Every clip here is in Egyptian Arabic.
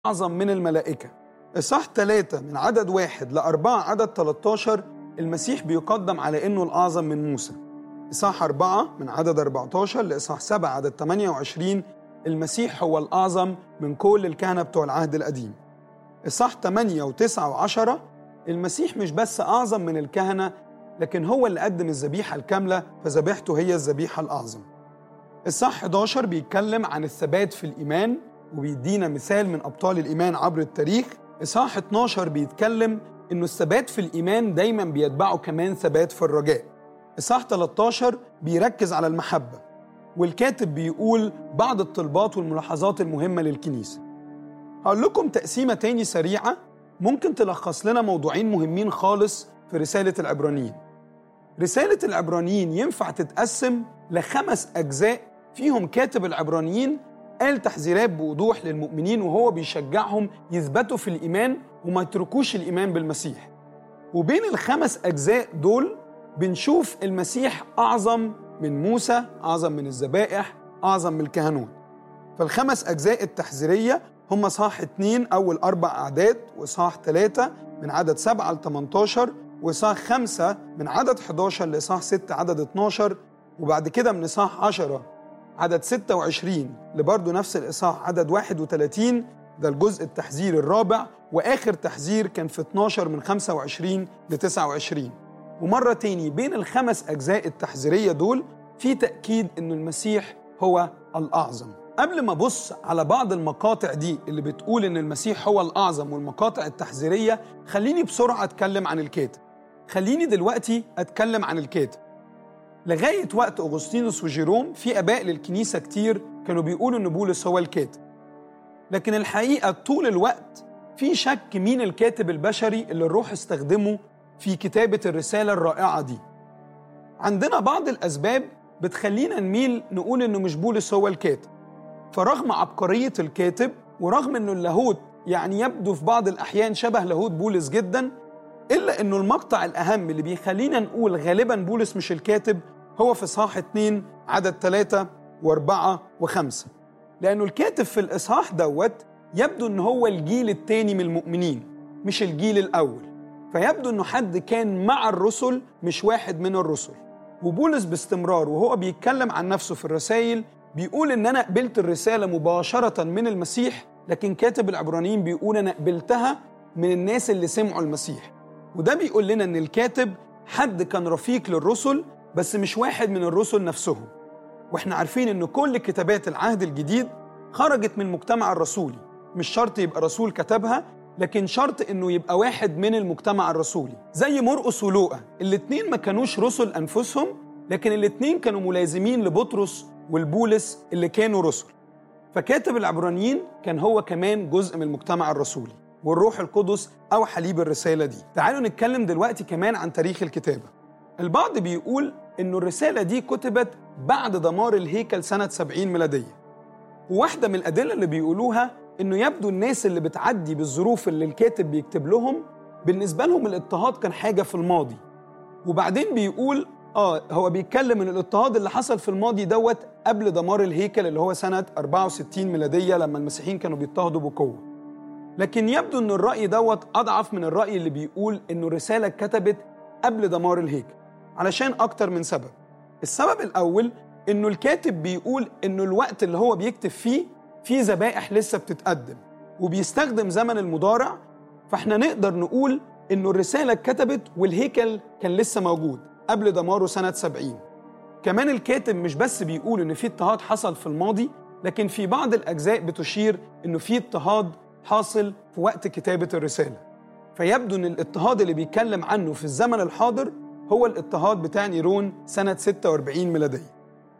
أعظم من الملائكة إصحاح 3 من عدد واحد لأربعة عدد 13 المسيح بيقدم على إنه الأعظم من موسى إصحاح 4 من عدد 14 لإصحاح 7 عدد 28 المسيح هو الأعظم من كل الكهنة بتوع العهد القديم إصحاح 8 و9 و10 المسيح مش بس أعظم من الكهنة لكن هو اللي قدم الذبيحة الكاملة فذبيحته هي الذبيحة الأعظم الصح 11 بيتكلم عن الثبات في الإيمان وبيدينا مثال من أبطال الإيمان عبر التاريخ إصحاح 12 بيتكلم إنه الثبات في الإيمان دايما بيتبعه كمان ثبات في الرجاء إصحاح 13 بيركز على المحبة والكاتب بيقول بعض الطلبات والملاحظات المهمة للكنيسة هقول لكم تقسيمة تاني سريعة ممكن تلخص لنا موضوعين مهمين خالص في رسالة العبرانيين رسالة العبرانيين ينفع تتقسم لخمس أجزاء فيهم كاتب العبرانيين قال تحذيرات بوضوح للمؤمنين وهو بيشجعهم يثبتوا في الإيمان وما يتركوش الإيمان بالمسيح وبين الخمس أجزاء دول بنشوف المسيح أعظم من موسى أعظم من الذبائح أعظم من الكهنوت فالخمس أجزاء التحذيرية هم صاح 2 أول أربع أعداد وصاح 3 من عدد 7 ل 18 وصاح 5 من عدد 11 لصاح 6 عدد 12 وبعد كده من إصحاح 10 عدد 26 لبرضه نفس الإصحاح عدد 31 ده الجزء التحذير الرابع وآخر تحذير كان في 12 من 25 ل 29 ومرة تاني بين الخمس أجزاء التحذيرية دول في تأكيد إنه المسيح هو الأعظم قبل ما أبص على بعض المقاطع دي اللي بتقول إن المسيح هو الأعظم والمقاطع التحذيرية خليني بسرعة أتكلم عن الكاتب خليني دلوقتي أتكلم عن الكاتب لغاية وقت أغسطينوس وجيروم في آباء للكنيسة كتير كانوا بيقولوا إن بولس هو الكاتب لكن الحقيقة طول الوقت في شك مين الكاتب البشري اللي الروح استخدمه في كتابة الرسالة الرائعة دي عندنا بعض الأسباب بتخلينا نميل نقول إنه مش بولس هو الكاتب فرغم عبقرية الكاتب ورغم إنه اللاهوت يعني يبدو في بعض الأحيان شبه لاهوت بولس جدا إلا إنه المقطع الأهم اللي بيخلينا نقول غالبا بولس مش الكاتب هو في إصحاح 2 عدد 3 و4 و5 لأنه الكاتب في الإصحاح دوت يبدو إن هو الجيل الثاني من المؤمنين مش الجيل الأول فيبدو إنه حد كان مع الرسل مش واحد من الرسل وبولس باستمرار وهو بيتكلم عن نفسه في الرسائل بيقول إن أنا قبلت الرسالة مباشرة من المسيح لكن كاتب العبرانيين بيقول أنا قبلتها من الناس اللي سمعوا المسيح وده بيقول لنا ان الكاتب حد كان رفيق للرسل بس مش واحد من الرسل نفسهم واحنا عارفين ان كل كتابات العهد الجديد خرجت من المجتمع الرسولي مش شرط يبقى رسول كتبها لكن شرط انه يبقى واحد من المجتمع الرسولي زي مرقس ولوقا الاتنين ما كانوش رسل انفسهم لكن الاتنين كانوا ملازمين لبطرس والبولس اللي كانوا رسل فكاتب العبرانيين كان هو كمان جزء من المجتمع الرسولي والروح القدس أو حليب الرسالة دي تعالوا نتكلم دلوقتي كمان عن تاريخ الكتابة البعض بيقول إنه الرسالة دي كتبت بعد دمار الهيكل سنة 70 ميلادية وواحدة من الأدلة اللي بيقولوها إنه يبدو الناس اللي بتعدي بالظروف اللي الكاتب بيكتب لهم بالنسبة لهم الاضطهاد كان حاجة في الماضي وبعدين بيقول آه هو بيتكلم إن الاضطهاد اللي حصل في الماضي دوت قبل دمار الهيكل اللي هو سنة 64 ميلادية لما المسيحيين كانوا بيضطهدوا بقوة لكن يبدو ان الرأي دوت أضعف من الرأي اللي بيقول إنه الرسالة اتكتبت قبل دمار الهيكل علشان أكتر من سبب السبب الأول إنه الكاتب بيقول إنه الوقت اللي هو بيكتب فيه في ذبائح لسه بتتقدم وبيستخدم زمن المضارع فاحنا نقدر نقول إنه الرسالة اتكتبت والهيكل كان لسه موجود قبل دماره سنة 70 كمان الكاتب مش بس بيقول إن في اضطهاد حصل في الماضي لكن في بعض الأجزاء بتشير إنه في اضطهاد حاصل في وقت كتابة الرسالة فيبدو أن الاضطهاد اللي بيتكلم عنه في الزمن الحاضر هو الاضطهاد بتاع نيرون سنة 46 ميلادية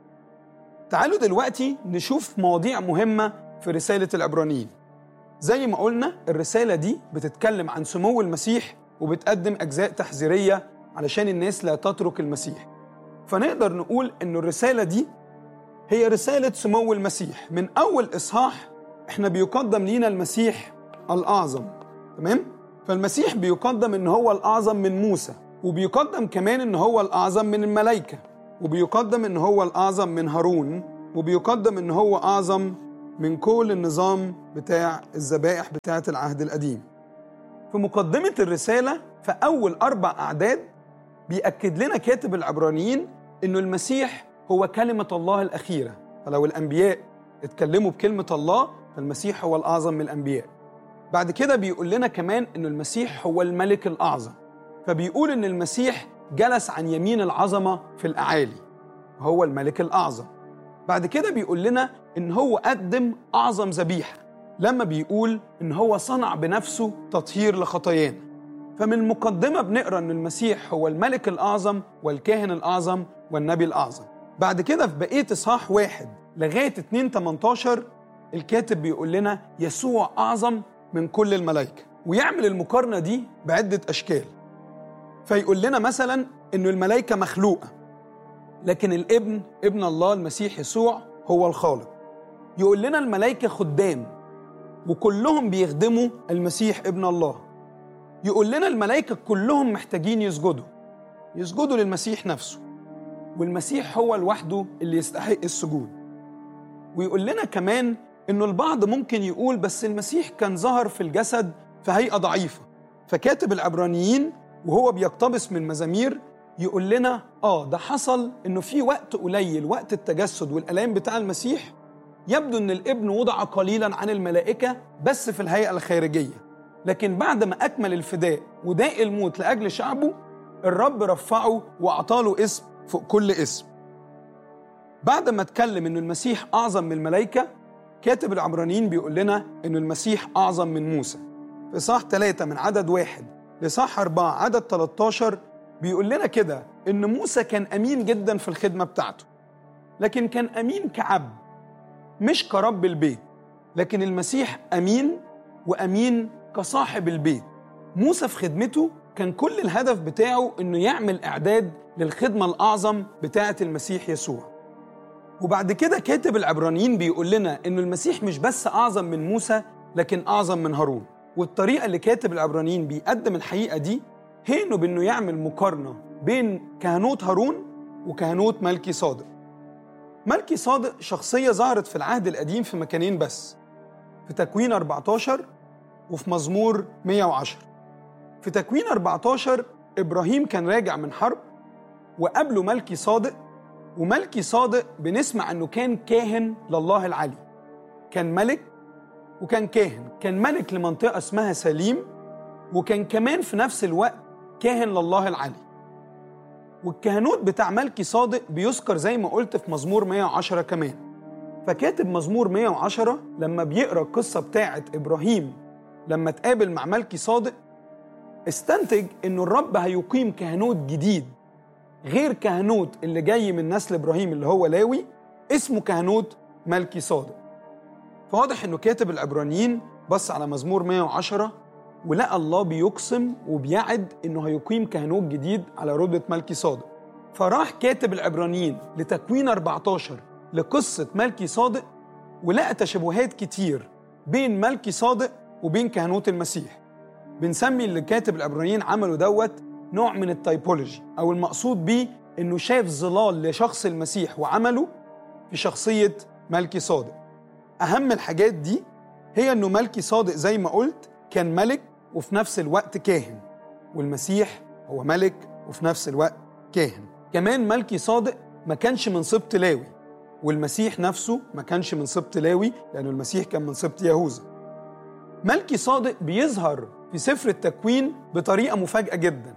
تعالوا دلوقتي نشوف مواضيع مهمة في رسالة العبرانيين زي ما قلنا الرسالة دي بتتكلم عن سمو المسيح وبتقدم أجزاء تحذيرية علشان الناس لا تترك المسيح فنقدر نقول أن الرسالة دي هي رسالة سمو المسيح من أول إصحاح احنا بيقدم لينا المسيح الأعظم تمام؟ فالمسيح بيقدم إن هو الأعظم من موسى وبيقدم كمان إن هو الأعظم من الملائكة وبيقدم إن هو الأعظم من هارون وبيقدم إن هو أعظم من كل النظام بتاع الذبائح بتاعة العهد القديم في مقدمة الرسالة في أول أربع أعداد بيأكد لنا كاتب العبرانيين إنه المسيح هو كلمة الله الأخيرة فلو الأنبياء اتكلموا بكلمة الله فالمسيح هو الأعظم من الأنبياء بعد كده بيقول لنا كمان إنه المسيح هو الملك الأعظم فبيقول إن المسيح جلس عن يمين العظمة في الأعالي هو الملك الأعظم بعد كده بيقول لنا إن هو قدم أعظم ذبيحة لما بيقول إن هو صنع بنفسه تطهير لخطايانا فمن المقدمة بنقرأ إن المسيح هو الملك الأعظم والكاهن الأعظم والنبي الأعظم بعد كده في بقية إصحاح واحد لغاية 2 18 الكاتب بيقول لنا يسوع أعظم من كل الملائكة ويعمل المقارنة دي بعدة أشكال فيقول لنا مثلا إنه الملائكة مخلوقة لكن الابن ابن الله المسيح يسوع هو الخالق يقول لنا الملائكة خدام وكلهم بيخدموا المسيح ابن الله يقول لنا الملائكة كلهم محتاجين يسجدوا يسجدوا للمسيح نفسه والمسيح هو لوحده اللي يستحق السجود ويقول لنا كمان انه البعض ممكن يقول بس المسيح كان ظهر في الجسد في هيئة ضعيفة فكاتب العبرانيين وهو بيقتبس من مزامير يقول لنا اه ده حصل انه في وقت قليل وقت التجسد والالام بتاع المسيح يبدو ان الابن وضع قليلا عن الملائكه بس في الهيئه الخارجيه لكن بعد ما اكمل الفداء وداق الموت لاجل شعبه الرب رفعه واعطاله اسم فوق كل اسم بعد ما اتكلم ان المسيح اعظم من الملائكه كاتب العبرانيين بيقول لنا ان المسيح اعظم من موسى في صح ثلاثة من عدد واحد لصح أربعة عدد 13 بيقول لنا كده إن موسى كان أمين جدا في الخدمة بتاعته لكن كان أمين كعبد مش كرب البيت لكن المسيح أمين وأمين كصاحب البيت موسى في خدمته كان كل الهدف بتاعه إنه يعمل إعداد للخدمة الأعظم بتاعة المسيح يسوع وبعد كده كاتب العبرانيين بيقول لنا إنه المسيح مش بس أعظم من موسى لكن أعظم من هارون والطريقة اللي كاتب العبرانيين بيقدم الحقيقة دي هي إنه بإنه يعمل مقارنة بين كهنوت هارون وكهنوت ملكي صادق ملكي صادق شخصية ظهرت في العهد القديم في مكانين بس في تكوين 14 وفي مزمور 110 في تكوين 14 إبراهيم كان راجع من حرب وقابله ملكي صادق وملكي صادق بنسمع أنه كان كاهن لله العلي كان ملك وكان كاهن كان ملك لمنطقة اسمها سليم وكان كمان في نفس الوقت كاهن لله العلي والكهنوت بتاع ملكي صادق بيذكر زي ما قلت في مزمور 110 كمان فكاتب مزمور 110 لما بيقرا القصه بتاعه ابراهيم لما تقابل مع ملكي صادق استنتج انه الرب هيقيم كهنوت جديد غير كهنوت اللي جاي من نسل ابراهيم اللي هو لاوي اسمه كهنوت ملكي صادق فواضح انه كاتب العبرانيين بص على مزمور 110 ولقى الله بيقسم وبيعد انه هيقيم كهنوت جديد على رتبه ملكي صادق فراح كاتب العبرانيين لتكوين 14 لقصه ملكي صادق ولقى تشابهات كتير بين ملكي صادق وبين كهنوت المسيح بنسمي اللي كاتب العبرانيين عمله دوت نوع من التايبولوجي او المقصود بيه انه شاف ظلال لشخص المسيح وعمله في شخصيه ملكي صادق اهم الحاجات دي هي انه ملكي صادق زي ما قلت كان ملك وفي نفس الوقت كاهن والمسيح هو ملك وفي نفس الوقت كاهن كمان ملكي صادق ما كانش من سبط لاوي والمسيح نفسه ما كانش من سبط لاوي لأنه المسيح كان من سبط يهوذا ملكي صادق بيظهر في سفر التكوين بطريقة مفاجئة جدا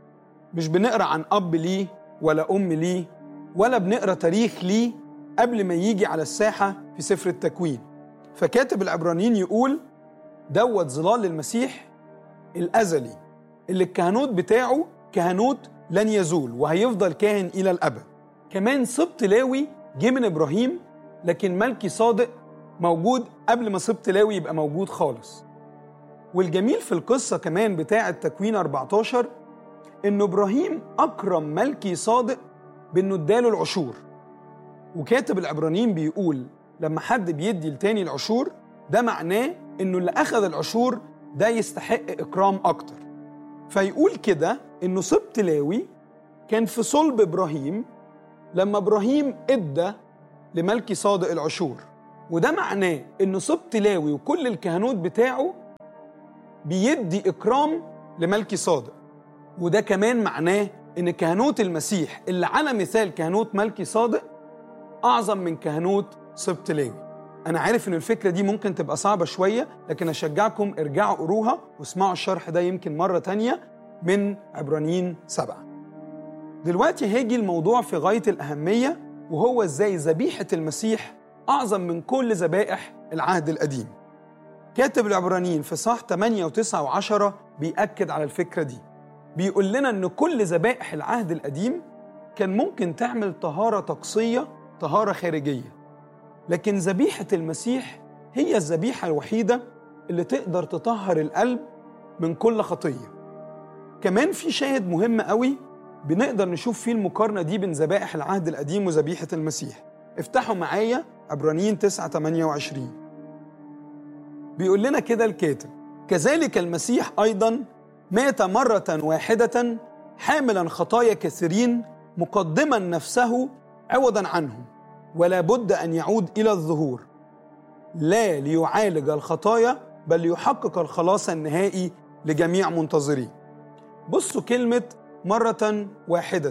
مش بنقرأ عن أب ليه ولا أم ليه ولا بنقرأ تاريخ ليه قبل ما يجي على الساحة في سفر التكوين فكاتب العبرانيين يقول دوت ظلال المسيح الأزلي اللي الكهنوت بتاعه كهنوت لن يزول وهيفضل كاهن إلى الأبد كمان سبط لاوي جه من إبراهيم لكن ملكي صادق موجود قبل ما سبط لاوي يبقى موجود خالص والجميل في القصة كمان بتاعة تكوين 14 إن إبراهيم أكرم ملكي صادق بإنه اداله العشور وكاتب العبرانيين بيقول لما حد بيدي لتاني العشور ده معناه إنه اللي أخذ العشور ده يستحق إكرام أكتر فيقول كده إنه سبط لاوي كان في صلب إبراهيم لما إبراهيم إدى لملكي صادق العشور وده معناه ان سبط لاوي وكل الكهنوت بتاعه بيدي اكرام لملكي صادق وده كمان معناه ان كهنوت المسيح اللي على مثال كهنوت ملكي صادق اعظم من كهنوت سبط لاوي انا عارف ان الفكره دي ممكن تبقى صعبه شويه لكن اشجعكم ارجعوا قروها واسمعوا الشرح ده يمكن مره تانية من عبرانيين سبعة دلوقتي هيجي الموضوع في غايه الاهميه وهو ازاي ذبيحه المسيح اعظم من كل ذبائح العهد القديم كاتب العبرانيين في صح 8 و9 و10 بيأكد على الفكره دي بيقول لنا ان كل ذبائح العهد القديم كان ممكن تعمل طهاره طقسيه طهاره خارجيه لكن ذبيحه المسيح هي الذبيحه الوحيده اللي تقدر تطهر القلب من كل خطيه كمان في شاهد مهم قوي بنقدر نشوف فيه المقارنه دي بين ذبائح العهد القديم وذبيحه المسيح افتحوا معايا عبرانيين 9 28 بيقول لنا كده الكاتب كذلك المسيح ايضا مات مرة واحدة حاملا خطايا كثيرين مقدما نفسه عوضا عنهم ولا بد أن يعود إلى الظهور لا ليعالج الخطايا بل يحقق الخلاص النهائي لجميع منتظرين بصوا كلمة مرة واحدة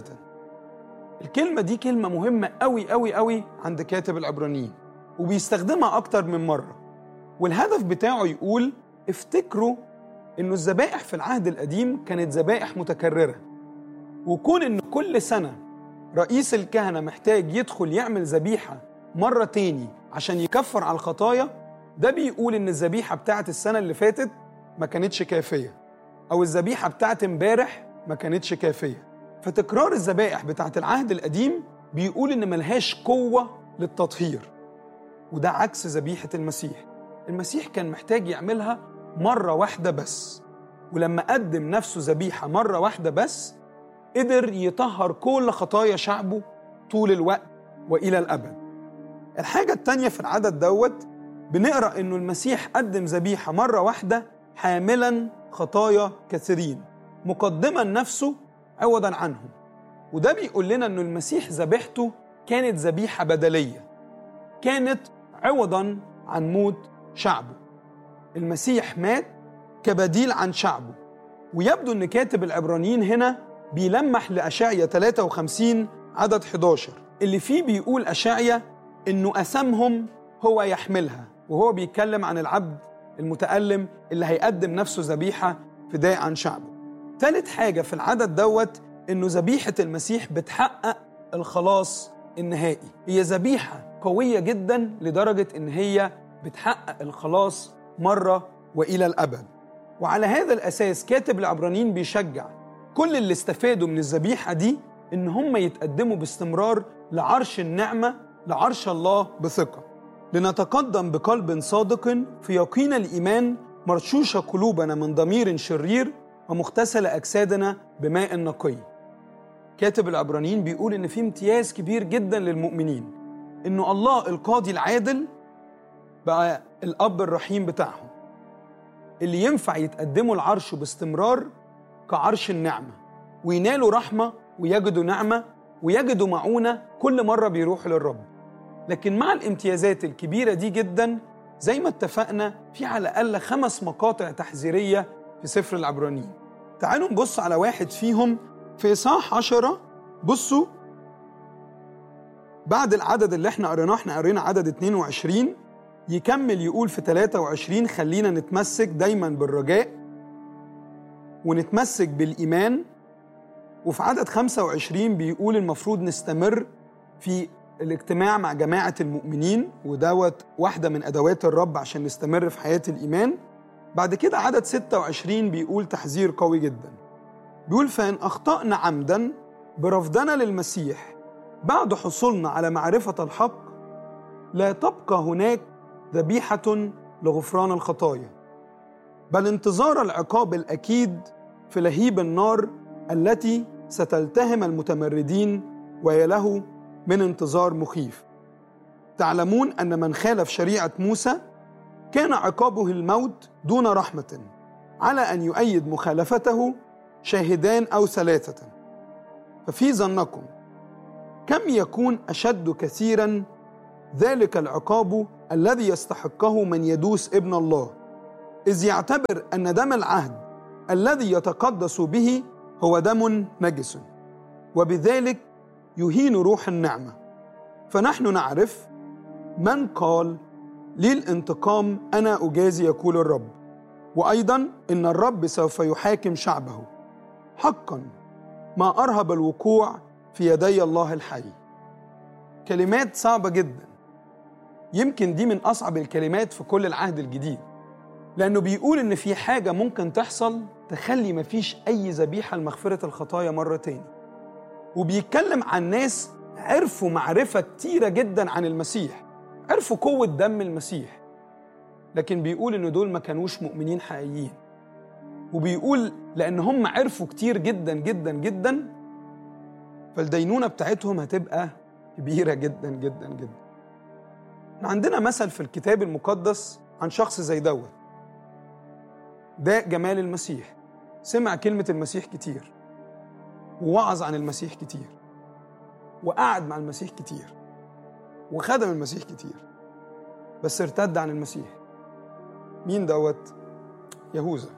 الكلمة دي كلمة مهمة أوي أوي أوي عند كاتب العبرانيين وبيستخدمها أكتر من مرة والهدف بتاعه يقول افتكروا انه الذبائح في العهد القديم كانت ذبائح متكرره وكون ان كل سنه رئيس الكهنه محتاج يدخل يعمل ذبيحه مره تاني عشان يكفر على الخطايا ده بيقول ان الذبيحه بتاعت السنه اللي فاتت ما كانتش كافيه او الذبيحه بتاعت امبارح ما كانتش كافيه فتكرار الذبائح بتاعت العهد القديم بيقول ان ملهاش قوه للتطهير وده عكس ذبيحه المسيح المسيح كان محتاج يعملها مرة واحدة بس ولما قدم نفسه ذبيحة مرة واحدة بس قدر يطهر كل خطايا شعبه طول الوقت وإلى الأبد الحاجة التانية في العدد دوت بنقرأ إنه المسيح قدم ذبيحة مرة واحدة حاملا خطايا كثيرين مقدما نفسه عوضا عنهم وده بيقول لنا إنه المسيح ذبيحته كانت ذبيحة بدلية كانت عوضا عن موت شعبه المسيح مات كبديل عن شعبه ويبدو ان كاتب العبرانيين هنا بيلمح لأشعية 53 عدد 11 اللي فيه بيقول أشعية انه أثمهم هو يحملها وهو بيتكلم عن العبد المتألم اللي هيقدم نفسه ذبيحة فداء عن شعبه ثالث حاجة في العدد دوت انه ذبيحة المسيح بتحقق الخلاص النهائي هي ذبيحة قوية جدا لدرجة ان هي بتحقق الخلاص مرة وإلى الأبد وعلى هذا الأساس كاتب العبرانيين بيشجع كل اللي استفادوا من الذبيحة دي إن هم يتقدموا باستمرار لعرش النعمة لعرش الله بثقة لنتقدم بقلب صادق في يقين الإيمان مرشوشة قلوبنا من ضمير شرير ومغتسلة أجسادنا بماء نقي كاتب العبرانيين بيقول إن في امتياز كبير جدا للمؤمنين إنه الله القاضي العادل بقى الأب الرحيم بتاعهم اللي ينفع يتقدموا العرش باستمرار كعرش النعمة وينالوا رحمة ويجدوا نعمة ويجدوا معونة كل مرة بيروحوا للرب لكن مع الامتيازات الكبيرة دي جدا زي ما اتفقنا في على الأقل خمس مقاطع تحذيرية في سفر العبرانيين تعالوا نبص على واحد فيهم في إصحاح عشرة بصوا بعد العدد اللي احنا قريناه احنا قرينا عدد 22 يكمل يقول في 23 خلينا نتمسك دايما بالرجاء ونتمسك بالإيمان وفي عدد 25 بيقول المفروض نستمر في الاجتماع مع جماعة المؤمنين ودوت واحدة من أدوات الرب عشان نستمر في حياة الإيمان بعد كده عدد 26 بيقول تحذير قوي جدا بيقول فإن أخطأنا عمدا برفضنا للمسيح بعد حصولنا على معرفة الحق لا تبقى هناك ذبيحة لغفران الخطايا بل انتظار العقاب الأكيد في لهيب النار التي ستلتهم المتمردين وهي له من انتظار مخيف تعلمون أن من خالف شريعة موسى كان عقابه الموت دون رحمة على أن يؤيد مخالفته شاهدان أو ثلاثة ففي ظنكم كم يكون أشد كثيرا ذلك العقاب الذي يستحقه من يدوس ابن الله إذ يعتبر أن دم العهد الذي يتقدس به هو دم نجس وبذلك يهين روح النعمة فنحن نعرف من قال لي الانتقام أنا أجازي يقول الرب وأيضا إن الرب سوف يحاكم شعبه حقا ما أرهب الوقوع في يدي الله الحي كلمات صعبة جدا يمكن دي من أصعب الكلمات في كل العهد الجديد لأنه بيقول إن في حاجة ممكن تحصل تخلي مفيش أي ذبيحة لمغفرة الخطايا مرة تاني وبيتكلم عن ناس عرفوا معرفة كتيرة جدا عن المسيح عرفوا قوة دم المسيح لكن بيقول إن دول ما كانوش مؤمنين حقيقيين وبيقول لأن هم عرفوا كتير جدا جدا جدا فالدينونة بتاعتهم هتبقى كبيرة جدا جدا جدا عندنا مثل في الكتاب المقدس عن شخص زي دوت ده جمال المسيح سمع كلمة المسيح كتير ووعظ عن المسيح كتير وقعد مع المسيح كتير وخدم المسيح كتير بس ارتد عن المسيح مين دوت يهوذا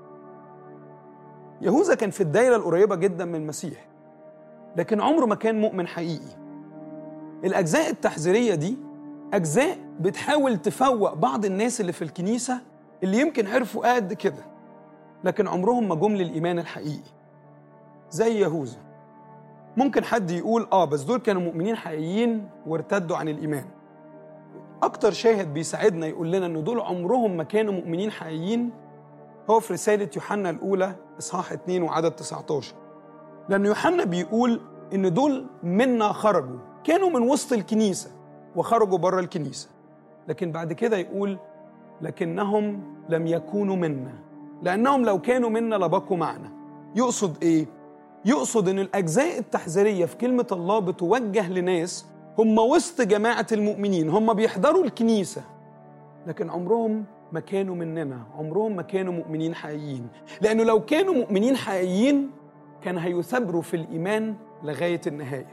يهوذا كان في الدايرة القريبة جدا من المسيح لكن عمره ما كان مؤمن حقيقي الأجزاء التحذيرية دي أجزاء بتحاول تفوق بعض الناس اللي في الكنيسة اللي يمكن عرفوا قد كده لكن عمرهم ما جم للإيمان الحقيقي زي يهوذا ممكن حد يقول آه بس دول كانوا مؤمنين حقيقيين وارتدوا عن الإيمان أكتر شاهد بيساعدنا يقول لنا إن دول عمرهم ما كانوا مؤمنين حقيقيين هو في رسالة يوحنا الأولى إصحاح 2 وعدد 19 لأن يوحنا بيقول إن دول منا خرجوا كانوا من وسط الكنيسة وخرجوا بره الكنيسة لكن بعد كده يقول لكنهم لم يكونوا منا لأنهم لو كانوا منا لبقوا معنا يقصد إيه؟ يقصد إن الأجزاء التحذيرية في كلمة الله بتوجه لناس هم وسط جماعة المؤمنين هم بيحضروا الكنيسة لكن عمرهم ما كانوا مننا عمرهم ما كانوا مؤمنين حقيقيين لأنه لو كانوا مؤمنين حقيقيين كان هيثابروا في الإيمان لغاية النهاية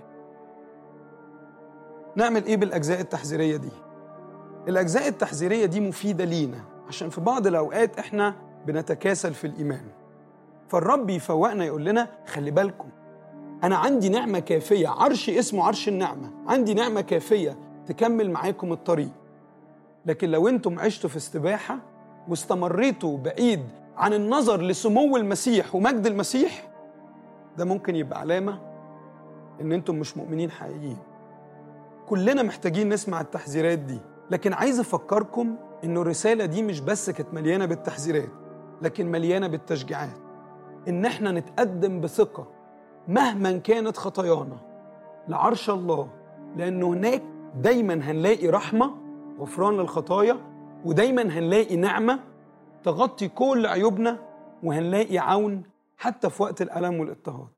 نعمل إيه بالأجزاء التحذيرية دي؟ الأجزاء التحذيرية دي مفيدة لينا عشان في بعض الأوقات إحنا بنتكاسل في الإيمان فالرب يفوقنا يقول لنا خلي بالكم أنا عندي نعمة كافية عرش اسمه عرش النعمة عندي نعمة كافية تكمل معاكم الطريق لكن لو أنتم عشتوا في استباحة واستمريتوا بعيد عن النظر لسمو المسيح ومجد المسيح ده ممكن يبقى علامة إن أنتم مش مؤمنين حقيقيين كلنا محتاجين نسمع التحذيرات دي لكن عايز أفكركم إنه الرسالة دي مش بس كانت مليانة بالتحذيرات لكن مليانة بالتشجيعات إن إحنا نتقدم بثقة مهما كانت خطايانا لعرش الله لأنه هناك دايما هنلاقي رحمة غفران للخطايا ودايما هنلاقي نعمة تغطي كل عيوبنا وهنلاقي عون حتى في وقت الألم والاضطهاد